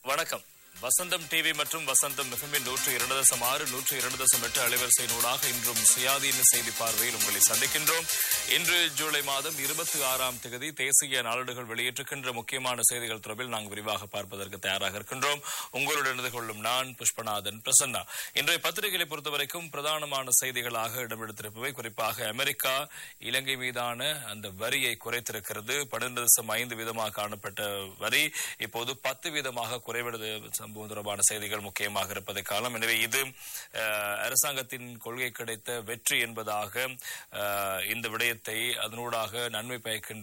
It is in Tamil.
வணக்கம் வசந்தம் டிவி மற்றும் வசந்தம் எஃப்எம்மின் நூற்று இரண்டு தசம் ஆறு நூற்று இரண்டு தசம் எட்டு அலைவரிசையினூடாக இன்றும் சுயாதீன செய்தி பார்வையில் உங்களை சந்திக்கின்றோம் இன்று ஜூலை மாதம் இருபத்தி ஆறாம் தேதி தேசிய நாளிதழ்கள் வெளியிட்டிருக்கின்ற முக்கியமான செய்திகள் தொடர்பில் நாங்கள் விரிவாக பார்ப்பதற்கு தயாராக இருக்கின்றோம் உங்களுடன் இணைந்து கொள்ளும் நான் புஷ்பநாதன் பிரசன்னா இன்றைய பத்திரிகைகளை பொறுத்தவரைக்கும் பிரதானமான செய்திகளாக இடம்பெடுத்திருப்பவை குறிப்பாக அமெரிக்கா இலங்கை மீதான அந்த வரியை குறைத்திருக்கிறது பன்னிரண்டு தசம் ஐந்து வீதமாக காணப்பட்ட வரி இப்போது பத்து வீதமாக குறைவிடுது சம்பவம் தொடர்பான செய்திகள் முக்கியமாக இருப்பதை காலம் எனவே இது அஹ், அரசாங்கத்தின் கொள்கை கிடைத்த வெற்றி என்பதாக அஹ், இந்த விடயத்தை அதனூடாக நன்மை பயக்கின்ற